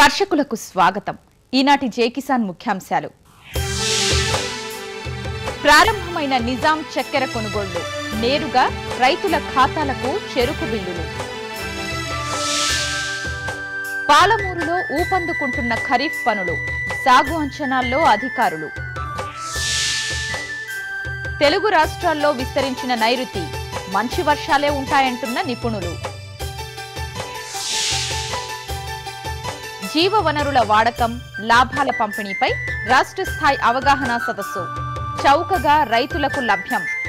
కర్షకులకు స్వాగతం ఈనాటి జే కిసాన్ ముఖ్యాంశాలు ప్రారంభమైన నిజాం చక్కెర కొనుగోళ్లు నేరుగా రైతుల ఖాతాలకు చెరుకు బిల్లులు పాలమూరులో ఊపందుకుంటున్న ఖరీఫ్ పనులు సాగు అంచనాల్లో అధికారులు తెలుగు రాష్ట్రాల్లో విస్తరించిన నైరుతి మంచి వర్షాలే ఉంటాయంటున్న నిపుణులు జీవ వనరుల వాడకం లాభాల పంపిణీపై రాష్ట్ర స్థాయి అవగాహన సదస్సు చౌకగా రైతులకు లభ్యం